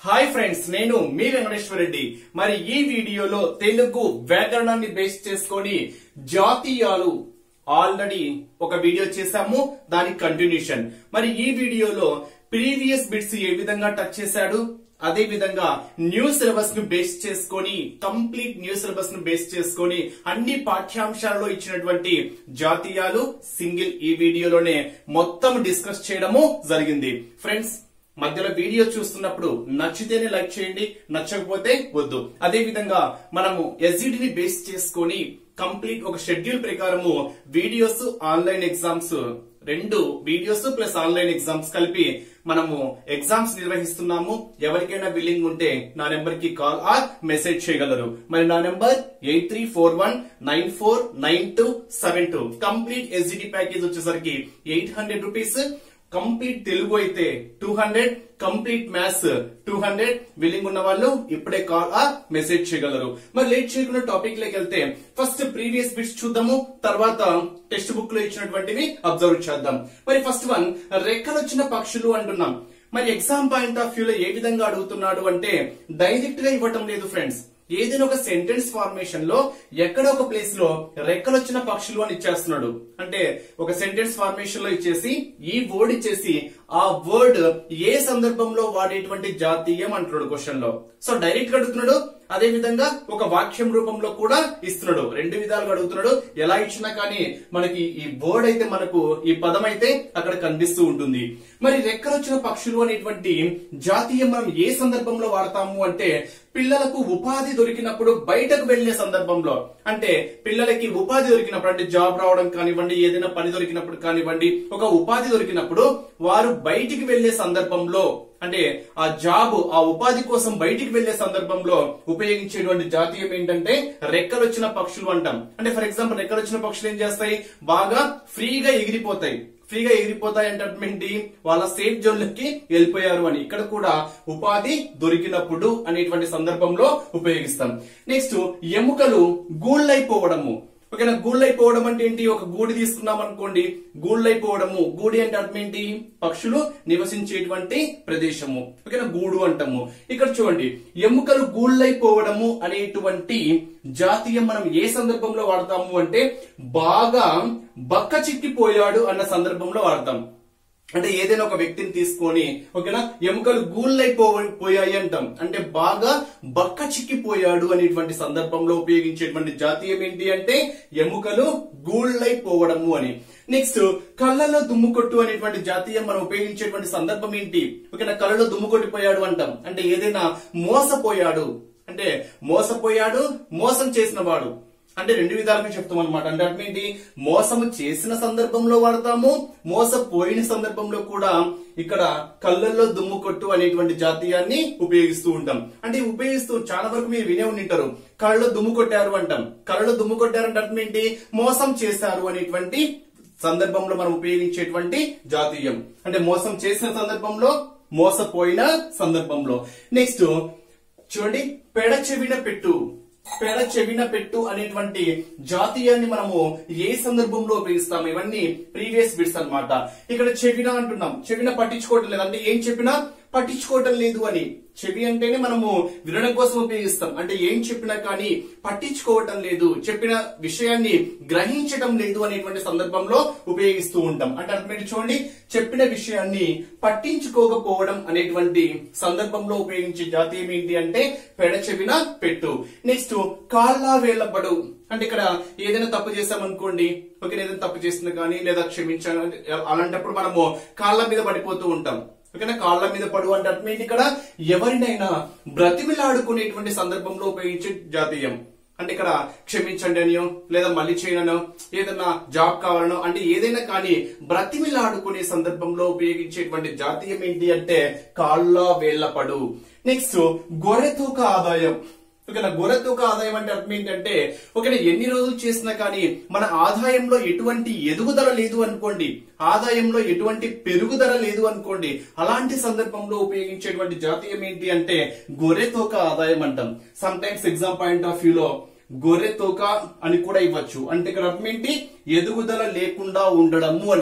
hi friends నేను మీ వెంకటేశ్వర రెడ్డి మరి ఈ వీడియోలో తెలుగు వ్యాకరణాన్ని బేస్ చేసుకొని జాతీయాలు ఆల్రెడీ ఒక వీడియో చేశాము దాని కంటిన్యూషన్ మరి ఈ వీడియోలో ప్రీవియస్ బిట్స్ ఏ విధంగా టచ్ చేశాడు అదే విధంగా న్యూ సిలబస్ ను బేస్ చేసుకొని కంప్లీట్ న్యూ సిలబస్ ను బేస్ చేసుకొని అన్ని పాఠ్యాంశాలలో ఇచ్చినటువంటి జాతీయాలు సింగిల్ ఈ వీడియోలోనే మొత్తం డిస్కస్ చేయడము జరిగింది ఫ్రెండ్స్ మధ్యలో వీడియో చూస్తున్నప్పుడు నచ్చితేనే లైక్ చేయండి నచ్చకపోతే వద్దు అదే విధంగా మనము ఎస్జిడి ని బేస్ చేసుకొని కంప్లీట్ ఒక షెడ్యూల్ ప్రకారము వీడియోస్ ఆన్లైన్ ఎగ్జామ్స్ రెండు వీడియోస్ ప్లస్ ఆన్లైన్ ఎగ్జామ్స్ కలిపి మనము ఎగ్జామ్స్ నిర్వహిస్తున్నాము ఎవరికైనా బిల్లింగ్ ఉంటే నా నెంబర్ కి కాల్ ఆర్ మెసేజ్ చేయగలరు మరి నా number eight three four one nine four nine two seven two complete SGD package వచ్చేసరికి eight hundred rupees complete Telugu అయితే two hundred complete maths two hundred willing ఉన్న వాళ్ళు ఇప్పుడే కాల్ ఆ మెసేజ్ చేయగలరు మరి లేట్ చేయకుండా టాపిక్ లోకి వెళ్తే ఫస్ట్ ప్రీవియస్ బిట్స్ చూద్దాము తర్వాత టెక్స్ట్ బుక్ లో ఇచ్చినటువంటివి అబ్జర్వ్ చేద్దాం మరి ఫస్ట్ వన్ రెక్కలు వచ్చిన పక్షులు అంటున్నాం మరి ఎగ్జామ్ పాయింట్ ఆఫ్ వ్యూ లో ఏ విధంగా అడుగుతున్నాడు అంటే డైరెక్ట్ గా ఇవ్వటం లేదు ఫ్రెండ్స్ ఏదైనా ఒక సెంటెన్స్ ఫార్మేషన్ లో ఎక్కడ ఒక ప్లేస్ లో రెక్కలొచ్చిన పక్షులు అని ఇచ్చేస్తున్నాడు అంటే ఒక సెంటెన్స్ ఫార్మేషన్ లో ఇచ్చేసి ఈ వర్డ్ ఇచ్చేసి ఆ వర్డ్ ఏ సందర్భంలో వాడేటువంటి జాతీయం అంటున్నాడు క్వశ్చన్ లో సో డైరెక్ట్ గా అడుగుతున్నాడు అదే విధంగా ఒక వాక్యం రూపంలో కూడా ఇస్తున్నాడు రెండు విధాలుగా అడుగుతున్నాడు ఎలా ఇచ్చినా కానీ మనకి ఈ వర్డ్ అయితే మనకు ఈ పదం అయితే అక్కడ కనిపిస్తూ ఉంటుంది మరి రెక్కలొచ్చిన పక్షులు అనేటువంటి జాతీయం మనం ఏ సందర్భంలో వాడతాము అంటే పిల్లలకు ఉపాధి దొరికినప్పుడు బయటకు వెళ్లే సందర్భంలో అంటే పిల్లలకి ఉపాధి దొరికినప్పుడు అంటే జాబ్ రావడం కానివ్వండి ఏదైనా పని దొరికినప్పుడు కానివ్వండి ఒక ఉపాధి దొరికినప్పుడు వారు బయటికి వెళ్లే సందర్భంలో అంటే ఆ జాబ్ ఆ ఉపాధి కోసం బయటికి వెళ్లే సందర్భంలో ఉపయోగించేటువంటి జాతీయం ఏంటంటే రెక్కలొచ్చిన పక్షులు అంటాం అంటే ఫర్ ఎగ్జాంపుల్ రెక్కలొచ్చిన పక్షులు ఏం చేస్తాయి బాగా ఫ్రీగా ఎగిరిపోతాయి ఫ్రీగా ఎగిరిపోతాయి అంటే ఏంటి వాళ్ళ సేఫ్ జోన్ లకి వెళ్ళిపోయారు అని ఇక్కడ కూడా ఉపాధి దొరికినప్పుడు అనేటువంటి సందర్భంలో ఉపయోగిస్తాం నెక్స్ట్ ఎముకలు గూళ్ళైపోవడము ఓకేనా గూళ్ళైపోవడం అంటే ఏంటి ఒక గూడి తీసుకున్నాం అనుకోండి గూళ్ళైపోవడము గూడి అంటే అర్థం ఏంటి పక్షులు నివసించేటువంటి ప్రదేశము ఓకేనా గూడు అంటాము ఇక్కడ చూడండి ఎముకలు గూళ్ళైపోవడము అనేటువంటి జాతీయం మనం ఏ సందర్భంలో వాడతాము అంటే బాగా బక్క చిక్కిపోయాడు అన్న సందర్భంలో వాడతాం అంటే ఏదైనా ఒక వ్యక్తిని తీసుకొని ఓకేనా ఎముకలు గూళ్ళైపోయాయి అంటాం అంటే బాగా బక్క చిక్కిపోయాడు అనేటువంటి సందర్భంలో ఉపయోగించేటువంటి జాతీయం ఏంటి అంటే ఎముకలు గూళ్ళైపోవడము అని నెక్స్ట్ కళ్ళలో దుమ్ము కొట్టు అనేటువంటి జాతీయం మనం ఉపయోగించేటువంటి సందర్భం ఏంటి ఓకేనా కళ్ళలో దుమ్ము కొట్టిపోయాడు అంటాం అంటే ఏదైనా మోసపోయాడు అంటే మోసపోయాడు మోసం చేసిన వాడు అంటే రెండు విధాలుగా చెప్తాం అనమాట అంటే అర్థం ఏంటి మోసము చేసిన సందర్భంలో వాడతాము మోసపోయిన సందర్భంలో కూడా ఇక్కడ కళ్ళల్లో దుమ్ము కొట్టు అనేటువంటి జాతీయాన్ని ఉపయోగిస్తూ ఉంటాం అంటే ఉపయోగిస్తూ చాలా వరకు మీరు వినే ఉంటారు కళ్ళలో దుమ్ము కొట్టారు అంటాం కళ్ళలో దుమ్ము కొట్టారు అంటే అర్థం ఏంటి మోసం చేశారు అనేటువంటి సందర్భంలో మనం ఉపయోగించేటువంటి జాతీయం అంటే మోసం చేసిన సందర్భంలో మోసపోయిన సందర్భంలో నెక్స్ట్ చూడండి పెడ చెవిన పెట్టు పెడ చెవిన పెట్టు అనేటువంటి జాతీయాన్ని మనము ఏ సందర్భంలో ఉపయోగిస్తాము ఇవన్నీ ప్రీవియస్ బిట్స్ అన్నమాట ఇక్కడ చెవిన అంటున్నాం చెవిన పట్టించుకోవటం లేదు అంటే ఏం చెప్పినా పట్టించుకోవటం లేదు అని చెవి అంటేనే మనము వినడం కోసం ఉపయోగిస్తాం అంటే ఏం చెప్పినా కానీ పట్టించుకోవటం లేదు చెప్పిన విషయాన్ని గ్రహించటం లేదు అనేటువంటి సందర్భంలో ఉపయోగిస్తూ ఉంటాం అంటే అర్థం చూడండి చెప్పిన విషయాన్ని పట్టించుకోకపోవడం అనేటువంటి సందర్భంలో ఉపయోగించే జాతీయం ఏంటి అంటే పెడ చెవిన పెట్టు నెక్స్ట్ కాళ్ళ వేళ్ళబడు అంటే ఇక్కడ ఏదైనా తప్పు చేసామనుకోండి ఓకే ఏదైనా తప్పు చేసింది కానీ లేదా క్షమించాను అలాంటప్పుడు మనము కాళ్ళ మీద పడిపోతూ ఉంటాం ఓకేనా కాళ్ళ మీద పడు అంటే అర్థం ఏంటి ఇక్కడ ఎవరినైనా బ్రతిమిలాడుకునేటువంటి సందర్భంలో ఉపయోగించే జాతీయం అంటే ఇక్కడ క్షమించండి అనియో లేదా మళ్ళీ చేయనో ఏదైనా జాబ్ కావాలనో అంటే ఏదైనా కానీ బ్రతిమిలాడుకునే సందర్భంలో ఉపయోగించేటువంటి జాతీయం ఏంటి అంటే కాళ్ళ వేళ్లపడు నెక్స్ట్ గొర్రె తూక ఆదాయం ఓకేనా గొర్రె తూక ఆదాయం అంటే అర్థం ఏంటంటే ఓకేనా ఎన్ని రోజులు చేసినా కానీ మన ఆదాయంలో ఎటువంటి ఎదుగుదల లేదు అనుకోండి ఆదాయంలో ఎటువంటి పెరుగుదల లేదు అనుకోండి అలాంటి సందర్భంలో ఉపయోగించేటువంటి జాతీయం ఏంటి అంటే గొర్రె తోక ఆదాయం అంటాం sometimes exam point of వ్యూలో గొర్రె తోక అని కూడా ఇవ్వచ్చు అంటే ఇక్కడ అర్థం ఏంటి ఎదుగుదల లేకుండా ఉండడము అని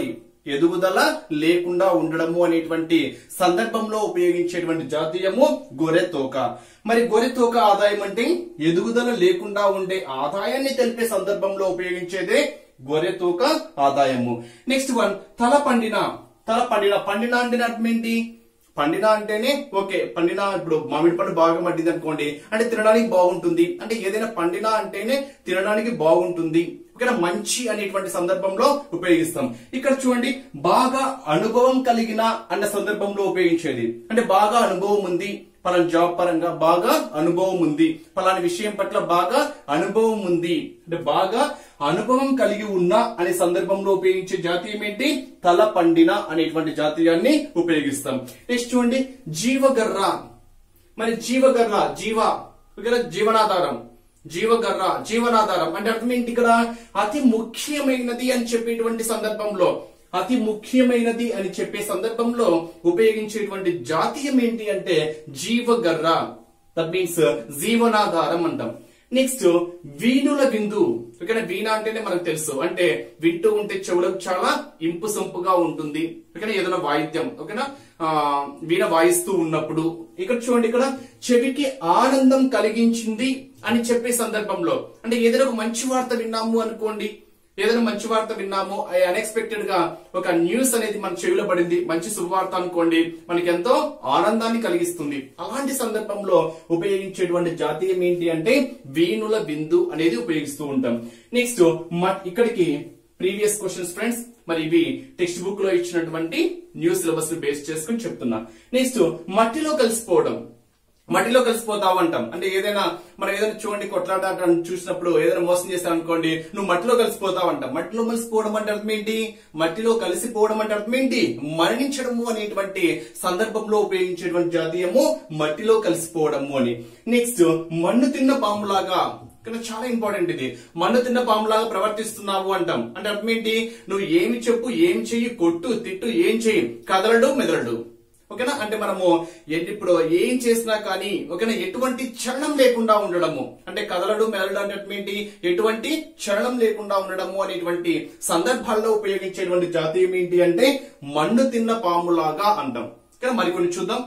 ఎదుగుదల లేకుండా ఉండడము అనేటువంటి సందర్భంలో ఉపయోగించేటువంటి జాతీయము గొర్రె తోక మరి గొర్రె తోక ఆదాయం అంటే ఎదుగుదల లేకుండా ఉండే ఆదాయాన్ని తెలిపే సందర్భంలో ఉపయోగించేదే గొర్రె తోక ఆదాయము నెక్స్ట్ వన్ తల పండిన తల పండిన పండిన అంటే అర్థం ఏంటి పండిన అంటేనే ఓకే పండిన ఇప్పుడు మామిడి పండు బాగా పండింది అనుకోండి అంటే తినడానికి బాగుంటుంది అంటే ఏదైనా పండిన అంటేనే తినడానికి బాగుంటుంది ఇక్కడ మంచి అనేటువంటి సందర్భంలో ఉపయోగిస్తాం ఇక్కడ చూడండి బాగా అనుభవం కలిగిన అన్న సందర్భంలో ఉపయోగించేది అంటే బాగా అనుభవం ఉంది పలానా జాబ్ పరంగా బాగా అనుభవం ఉంది పలానా విషయం పట్ల బాగా అనుభవం ఉంది అంటే బాగా అనుభవం కలిగి ఉన్న అనే సందర్భంలో ఉపయోగించే జాతీయం ఏంటి తల పండిన అనేటువంటి జాతీయాన్ని ఉపయోగిస్తాం నెక్స్ట్ చూడండి జీవగర్ర మరి జీవగర్ర జీవ ఇక్కడ జీవనాధారం జీవగర్ర జీవనాధారం అంటే అర్థం ఏంటి ఇక్కడ అతి ముఖ్యమైనది అని చెప్పేటువంటి సందర్భంలో అతి ముఖ్యమైనది అని చెప్పే సందర్భంలో ఉపయోగించేటువంటి జాతీయం ఏంటి అంటే జీవగర్ర దట్ మీన్స్ జీవనాధారం అంటాం నెక్స్ట్ వీణుల విందు ఇక్కడ వీణ అంటేనే మనకు తెలుసు అంటే వింటూ ఉంటే చెవులకు చాలా ఇంపు సొంపుగా ఉంటుంది ఓకేనా ఏదైనా వాయిద్యం ఓకేనా ఆ, వీణ వాయిస్తూ ఉన్నప్పుడు ఇక్కడ చూడండి ఇక్కడ చెవికి ఆనందం కలిగించింది అని చెప్పే సందర్భంలో అంటే ఏదైనా ఒక మంచి వార్త విన్నాము అనుకోండి ఏదైనా మంచి వార్త విన్నాము అన్ఎక్స్పెక్టెడ్ గా ఒక న్యూస్ అనేది మన చెవిలో పడింది మంచి శుభవార్త అనుకోండి మనకి ఎంతో ఆనందాన్ని కలిగిస్తుంది అలాంటి సందర్భంలో ఉపయోగించేటువంటి జాతీయం ఏంటి అంటే వీణుల బిందు అనేది ఉపయోగిస్తూ ఉంటాం నెక్స్ట్ ఇక్కడికి ప్రీవియస్ క్వశ్చన్స్ ఫ్రెండ్స్ మరి ఇవి టెక్స్ట్ బుక్ లో ఇచ్చినటువంటి న్యూస్ సిలబస్ ని బేస్ చేసుకుని చెప్తున్నా నెక్స్ట్ మట్టిలో కలిసిపోవడం మట్టిలో కలిసిపోతావు అంటాం అంటే ఏదైనా మనం ఏదైనా చూడండి కొట్లాట అట్లా చూసినప్పుడు ఏదైనా మోసం చేస్తాం అనుకోండి నువ్వు మట్టిలో కలిసిపోతావు అంటాం మట్టిలో కలిసిపోవడం అంటే అర్థం ఏంటి మట్టిలో కలిసిపోవడం అంటే అర్థం ఏంటి మరణించడము అనేటువంటి సందర్భంలో ఉపయోగించేటువంటి జాతీయము మట్టిలో కలిసిపోవడము అని నెక్స్ట్ మన్ను తిన్న పాములాగా ఇక్కడ చాలా ఇంపార్టెంట్ ఇది మన్ను తిన్న పాములాగా ప్రవర్తిస్తున్నావు అంటాం అంటే అర్థం ఏంటి నువ్వు ఏమి చెప్పు ఏం చెయ్యి కొట్టు తిట్టు ఏం చెయ్యి కదలడు మెదలడు ఓకేనా అంటే మనము ఎన్ని- ఇప్పుడు ఏం చేసినా కానీ ఓకేనా ఎటువంటి చలనం లేకుండా ఉండడము అంటే కదలడు మెదలడు అంటే అర్థం ఏంటి ఎటువంటి చలనం లేకుండా ఉండడము అనేటువంటి సందర్భాల్లో ఉపయోగించేటువంటి జాతీయం ఏంటి అంటే మన్ను తిన్న పాములాగా అంటాం కానీ మరికొన్ని చూద్దాం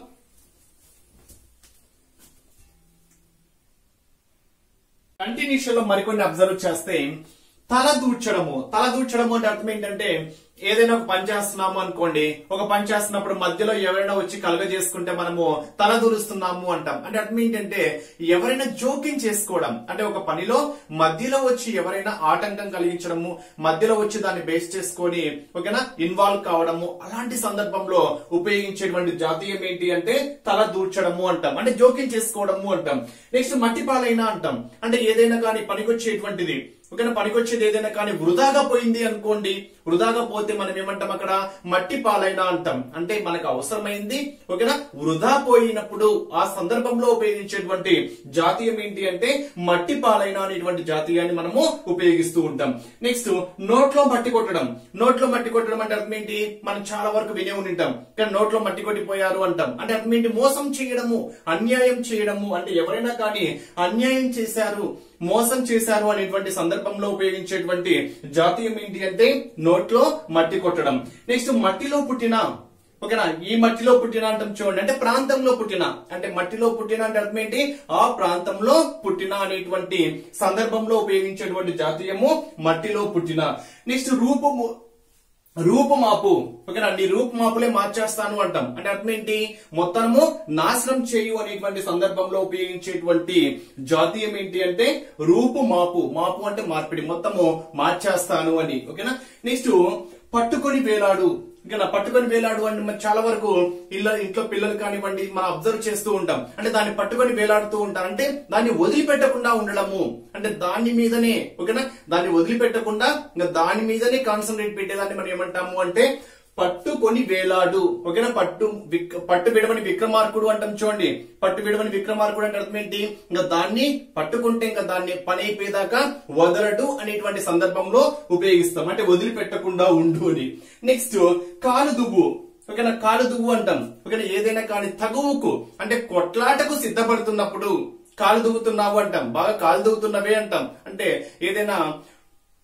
కంటిన్యూషన్ లో మరికొన్ని అబ్జర్వ్ చేస్తే తల దూర్చడము తల దూర్చడము అంటే అర్థం ఏంటంటే ఏదైనా ఒక పని చేస్తున్నాము అనుకోండి ఒక పని చేస్తున్నప్పుడు మధ్యలో ఎవరైనా వచ్చి కలగ చేసుకుంటే మనము తల దూరుస్తున్నాము అంటాం అంటే అర్థం ఏంటంటే ఎవరైనా జోక్యం చేసుకోవడం అంటే ఒక పనిలో మధ్యలో వచ్చి ఎవరైనా ఆటంకం కలిగించడము మధ్యలో వచ్చి దాన్ని బేస్ చేసుకొని ఓకేనా ఇన్వాల్వ్ కావడము అలాంటి సందర్భంలో ఉపయోగించేటువంటి జాతీయం ఏంటి అంటే తల దూర్చడము అంటాం అంటే జోక్యం చేసుకోవడము అంటాం నెక్స్ట్ మట్టి పాలైన అంటాం అంటే ఏదైనా కానీ పనికొచ్చేటువంటిది ఓకేనా పనికొచ్చేది ఏదైనా కానీ వృధాగా పోయింది అనుకోండి వృధాగా పోతే మనం ఏమంటాం అక్కడ మట్టి పాలైన అంటాం అంటే మనకు అవసరమైంది ఓకేనా వృధా పోయినప్పుడు ఆ సందర్భంలో ఉపయోగించేటువంటి జాతీయం ఏంటి అంటే మట్టి పాలైన అనేటువంటి జాతీయాన్ని మనము ఉపయోగిస్తూ ఉంటాం నెక్స్ట్ నోట్లో మట్టి కొట్టడం నోట్లో మట్టి కొట్టడం అంటే అర్థం ఏంటి మనం చాలా వరకు వినే ఉంటాం కానీ నోట్లో మట్టి కొట్టిపోయారు అంటాం అంటే అర్థం ఏంటి మోసం చేయడము అన్యాయం చేయడము అంటే ఎవరైనా కానీ అన్యాయం చేశారు మోసం చేశారు అనేటువంటి సందర్భంలో ఉపయోగించేటువంటి జాతీయం ఏంటి అంటే నోట్లో మట్టి కొట్టడం నెక్స్ట్ మట్టిలో పుట్టిన ఓకేనా ఈ మట్టిలో పుట్టిన అంటాం చూడండి అంటే ప్రాంతంలో పుట్టిన అంటే మట్టిలో పుట్టిన అంటే అర్థం ఏంటి ఆ ప్రాంతంలో పుట్టిన అనేటువంటి సందర్భంలో ఉపయోగించేటువంటి జాతీయము మట్టిలో పుట్టిన నెక్స్ట్ రూపము రూపమాపు ఓకేనా నీ రూపమాపులే మార్చేస్తాను అంటాం అంటే అర్థం ఏంటి మొత్తము నాశనం చేయు అనేటువంటి సందర్భంలో ఉపయోగించేటువంటి జాతీయం ఏంటి అంటే రూపుమాపు మాపు అంటే మార్పిడి మొత్తము మార్చేస్తాను అని ఓకేనా నెక్స్ట్ పట్టుకొని వేలాడు ఓకేనా పట్టుకొని వేలాడు అని మనం చాలా వరకు ఇళ్ళ ఇంట్లో పిల్లలు కానివ్వండి మనం అబ్జర్వ్ చేస్తూ ఉంటాం అంటే దాన్ని పట్టుకొని వేలాడుతూ ఉంటారు అంటే దాన్ని వదిలిపెట్టకుండా ఉండడము అంటే దాని మీదనే ఓకేనా దాన్ని వదిలిపెట్టకుండా ఇంకా దాని మీదనే కాన్సన్ట్రేట్ పెట్టేదాన్ని మనం ఏమంటాము అంటే పట్టుకొని వేలాడు ఓకేనా పట్టు విక్- పట్టు విడవని విక్రమార్కుడు అంటాం చూడండి పట్టు విడవని విక్రమార్కుడు అంటే అర్థం ఏంటి ఇంకా దాన్ని పట్టుకుంటే ఇంకా దాన్ని పని అయిపోయేదాకా వదలడు అనేటువంటి సందర్భంలో ఉపయోగిస్తాం అంటే వదిలిపెట్టకుండా ఉండు అని నెక్స్ట్ కాలు దువ్వు ఓకేనా కాలు దువ్వు అంటాం ఓకేనా ఏదైనా కానీ తగువుకు అంటే కొట్లాటకు సిద్ధపడుతున్నప్పుడు కాలు దువ్వుతున్నావు అంటాం బాగా కాలు దువ్వుతున్నవే అంటాం అంటే ఏదైనా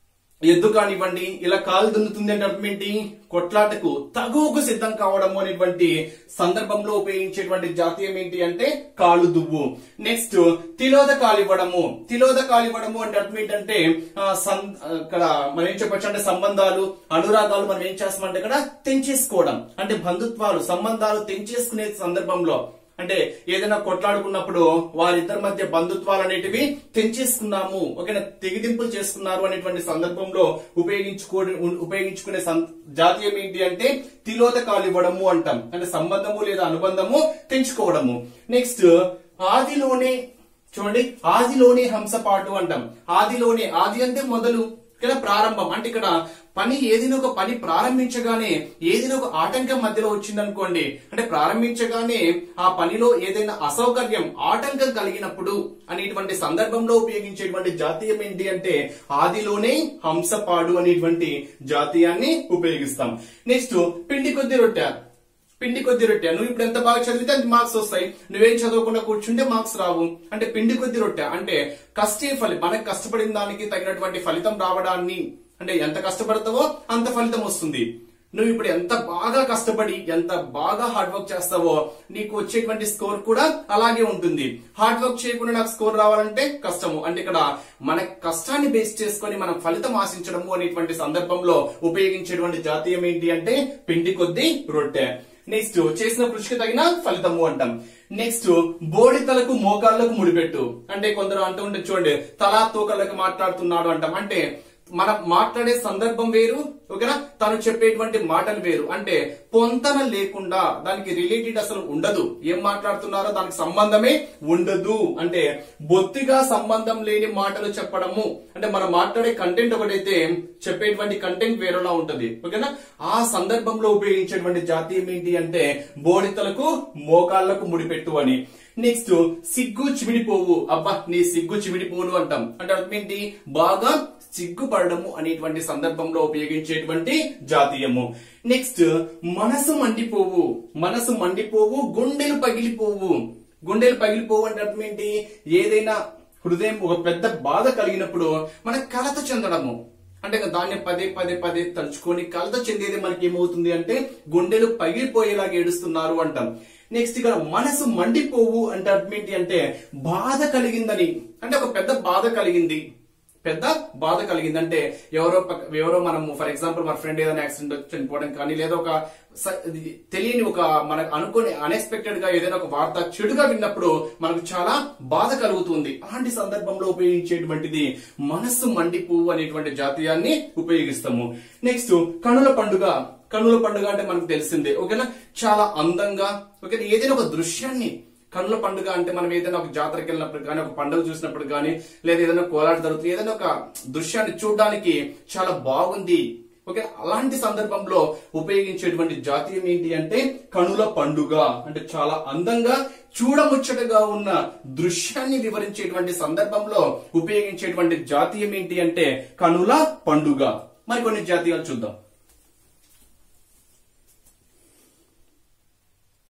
ఎద్దు కానివ్వండి ఇలా కాలు దున్నుతుంది అంటే అర్థం ఏంటి కొట్లాటకు తగువకు సిద్ధం కావడము అనేటువంటి సందర్భంలో ఉపయోగించేటువంటి జాతీయం ఏంటి అంటే కాలు దువ్వు నెక్స్ట్ తిలోదకాలు ఇవ్వడము తిలోదకాలు ఇవ్వడము అంటే అర్థం ఏంటంటే ఆ, సం- ఇక్కడ మనం ఏం చెప్పొచ్చు అంటే సంబంధాలు అనురాగాలు మనం ఏం చేస్తామంటే ఇక్కడ తెంచేసుకోవడం అంటే బంధుత్వాలు సంబంధాలు తెంచేసుకునే సందర్భంలో అంటే ఏదైనా కొట్లాడుకున్నప్పుడు వారిద్దరి మధ్య బంధుత్వాలు అనేటివి తెంచేసుకున్నాము ఓకేనా తెగిదింపులు చేసుకున్నారు అనేటువంటి సందర్భంలో ఉపయోగించుకో ఉపయోగించుకునే సం- జాతీయం ఏంటి అంటే తిలోదకాలు ఇవ్వడము అంటాం అంటే సంబంధము లేదా అనుబంధము తెంచుకోవడము నెక్స్ట్ ఆదిలోనే చూడండి ఆదిలోనే హంసపాటు అంటాం ఆదిలోనే ఆది అంటే మొదలు ఇక్కడ ప్రారంభం అంటే ఇక్కడ పని ఏదైనా ఒక పని ప్రారంభించగానే ఏదైనా ఒక ఆటంకం మధ్యలో వచ్చిందనుకోండి అంటే ప్రారంభించగానే ఆ పనిలో ఏదైనా అసౌకర్యం ఆటంకం కలిగినప్పుడు అనేటువంటి సందర్భంలో ఉపయోగించేటువంటి జాతీయం ఏంటి అంటే ఆదిలోనే హంసపాడు అనేటువంటి జాతీయాన్ని ఉపయోగిస్తాం నెక్స్ట్ పిండి కొద్ది రొట్టె పిండి కొద్ది రొట్టె నువ్వు ఇప్పుడు ఎంత బాగా చదివితే అంత మార్క్స్ వస్తాయి నువ్వేం చదవకుండా కూర్చుంటే మార్క్స్ రావు అంటే పిండి కొద్ది రొట్టె అంటే కష్టే ఫలి మనకు కష్టపడిన దానికి తగినటువంటి ఫలితం రావడాన్ని అంటే ఎంత కష్టపడతావో అంత ఫలితం వస్తుంది నువ్వు ఇప్పుడు ఎంత బాగా కష్టపడి ఎంత బాగా హార్డ్ వర్క్ చేస్తావో నీకు వచ్చేటువంటి స్కోర్ కూడా అలాగే ఉంటుంది హార్డ్ వర్క్ చేయకుండా నాకు స్కోర్ రావాలంటే కష్టము అంటే ఇక్కడ మన కష్టాన్ని బేస్ చేసుకొని మనం ఫలితం ఆశించడము అనేటువంటి సందర్భంలో ఉపయోగించేటువంటి జాతీయం ఏంటి అంటే పిండి కొద్ది రొట్టె నెక్స్ట్ చేసిన కృషికి తగిన ఫలితము అంటాం నెక్స్ట్ బోడితలకు మోకాళ్ళకు ముడిపెట్టు అంటే కొందరు అంటూ ఉంటే చూడండి తలా తోకలకు మాట్లాడుతున్నాడు అంటాం అంటే మనం మాట్లాడే సందర్భం వేరు ఓకేనా తను చెప్పేటువంటి మాటలు వేరు అంటే పొంతన లేకుండా దానికి రిలేటెడ్ అసలు ఉండదు ఏం మాట్లాడుతున్నారో దానికి సంబంధమే ఉండదు అంటే బొత్తిగా సంబంధం లేని మాటలు చెప్పడము అంటే మనం మాట్లాడే కంటెంట్ ఒకటైతే చెప్పేటువంటి కంటెంట్ వేరేలా ఉంటది ఓకేనా ఆ సందర్భంలో ఉపయోగించేటువంటి జాతీయం ఏంటి అంటే బోడితలకు మోకాళ్లకు ముడిపెట్టు అని నెక్స్ట్ సిగ్గు చిమిడిపోవు అబ్బా నీ సిగ్గు చిమిడిపోను అంటాం అంటే అర్థం ఏంటి బాగా సిగ్గుపడము అనేటువంటి సందర్భంలో ఉపయోగించేటువంటి జాతీయము నెక్స్ట్ మనసు మండిపోవు మనసు మండిపోవు గుండెలు పగిలిపోవు గుండెలు పగిలిపోవు అంటే అర్థం ఏంటి ఏదైనా హృదయం ఒక పెద్ద బాధ కలిగినప్పుడు మన కలత చెందడము అంటే ఇంకా దాన్ని పదే పదే పదే తలుచుకొని కలత చెందేది మనకి ఏమవుతుంది అంటే గుండెలు పగిలిపోయేలాగా ఏడుస్తున్నారు అంటాం నెక్స్ట్ ఇక్కడ మనసు మండిపోవు అంటే అర్థం ఏంటి అంటే బాధ కలిగిందని అంటే ఒక పెద్ద బాధ కలిగింది పెద్ద బాధ కలిగింది అంటే ఎవరో పక్క- ఎవరో మనం ఫర్ ఎగ్జాంపుల్ మన ఫ్రెండ్ ఏదైనా యాక్సిడెంట్ వచ్చి చనిపోవడం కానీ లేదా ఒక స- ఇది తెలియని ఒక మనకు అనుకోని అన్ఎక్స్పెక్టెడ్ గా ఏదైనా ఒక వార్త చెడుగా విన్నప్పుడు మనకు చాలా బాధ కలుగుతుంది అలాంటి సందర్భంలో ఉపయోగించేటువంటిది మనస్సు మండిపువ్వు అనేటువంటి జాతీయాన్ని ఉపయోగిస్తాము నెక్స్ట్ కనుల పండుగ కనుల పండుగ అంటే మనకు తెలిసిందే ఓకేనా చాలా అందంగా ఓకేనా ఏదైనా ఒక దృశ్యాన్ని కన్నుల పండుగ అంటే మనం ఏదైనా ఒక జాతరకి వెళ్ళినప్పుడు కానీ ఒక పండుగ చూసినప్పుడు కానీ లేదా ఏదైనా కోలాట జరుగుతుంది ఏదైనా ఒక దృశ్యాన్ని చూడడానికి చాలా బాగుంది ఓకే అలాంటి సందర్భంలో ఉపయోగించేటువంటి జాతీయం ఏంటి అంటే కనుల పండుగ అంటే చాలా అందంగా చూడముచ్చటగా ఉన్న దృశ్యాన్ని వివరించేటువంటి సందర్భంలో ఉపయోగించేటువంటి జాతీయం ఏంటి అంటే కనుల పండుగ మరి కొన్ని జాతీయాలు చూద్దాం